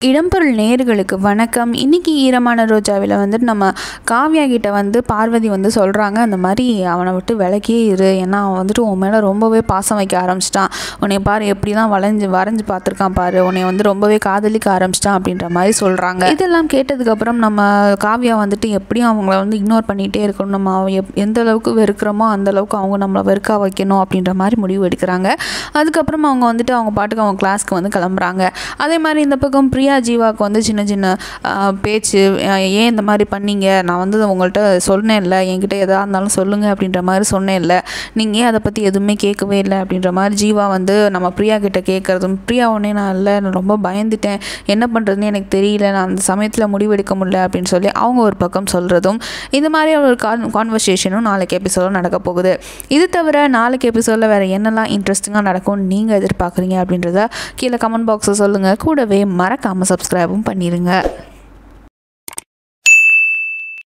இடம்பொருள் நேர்களுக்கு வணக்கம் இன்னைக்கு ஈரமான ரோஜாவில் வந்துட்டு நம்ம காவ்யா கிட்ட வந்து பார்வதி வந்து சொல்கிறாங்க அந்த மாதிரி அவனை விட்டு விலக்கியே இரு ஏன்னா அவன் வந்துட்டு உன் மேலே ரொம்பவே பாசம் வைக்க ஆரம்பிச்சிட்டான் உன்னை பாரு எப்படி தான் வளைஞ்சு வரைஞ்சு பார்த்துருக்கான் பாரு உன்னை வந்து ரொம்பவே காதலிக்க ஆரம்பிச்சிட்டான் அப்படின்ற மாதிரி சொல்கிறாங்க இதெல்லாம் கேட்டதுக்கப்புறம் நம்ம காவ்யா வந்துட்டு எப்படியும் அவங்கள வந்து இக்னோர் பண்ணிகிட்டே இருக்கணும் நம்ம அவ எப் எந்த அளவுக்கு வெறுக்கிறோமோ அந்த அளவுக்கு அவங்க நம்மளை வெறுக்க வைக்கணும் அப்படின்ற மாதிரி முடிவு எடுக்கிறாங்க அதுக்கப்புறம் அவங்க வந்துட்டு அவங்க பாட்டுக்கு அவங்க கிளாஸ்க்கு வந்து கிளம்புறாங்க அதே மாதிரி இந்த பக்கம் பிரியா ஜீவாவுக்கு வந்து சின்ன சின்ன ஆஹ், பேச்சு ஆஹ், ஏன் இந்த மாதிரி பண்ணீங்க நான் வந்து உங்கள்கிட்ட சொன்னேன்ல என்கிட்ட எதாக இருந்தாலும் சொல்லுங்கள் அப்படின்ற மாதிரி சொன்னேன்ல நீங்கள் ஏன் அதை பற்றி எதுவுமே கேட்கவே இல்லை அப்படின்ற மாதிரி ஜீவா வந்து நம்ம பிரியா கிட்ட கேட்குறதும் பிரியா உடனே நான் இல்லை நான் ரொம்ப பயந்துட்டேன் என்ன பண்ணுறதுன்னு எனக்கு தெரியல நான் அந்த சமயத்தில் முடிவெடுக்க முடியல அப்படின்னு சொல்லி அவங்க ஒரு பக்கம் சொல்கிறதும் இந்த மாதிரி ஒரு கான் கான்வர்சேஷனும் நாளைக்கு எபிசோடும் நடக்க போகுது இது தவிர நாளைக்கு எபிசோடில் வேறு என்னெல்லாம் இன்ட்ரெஸ்டிங்காக நடக்கும்னு நீங்கள் எதிர்பார்க்குறீங்க அப்படின்றத கீழே கமெண்ட் பாக்ஸில் சொல்லுங்கள் கூடவே மறக்காமல் சப்ஸ்கிரைபும் பண்ணிடுங்க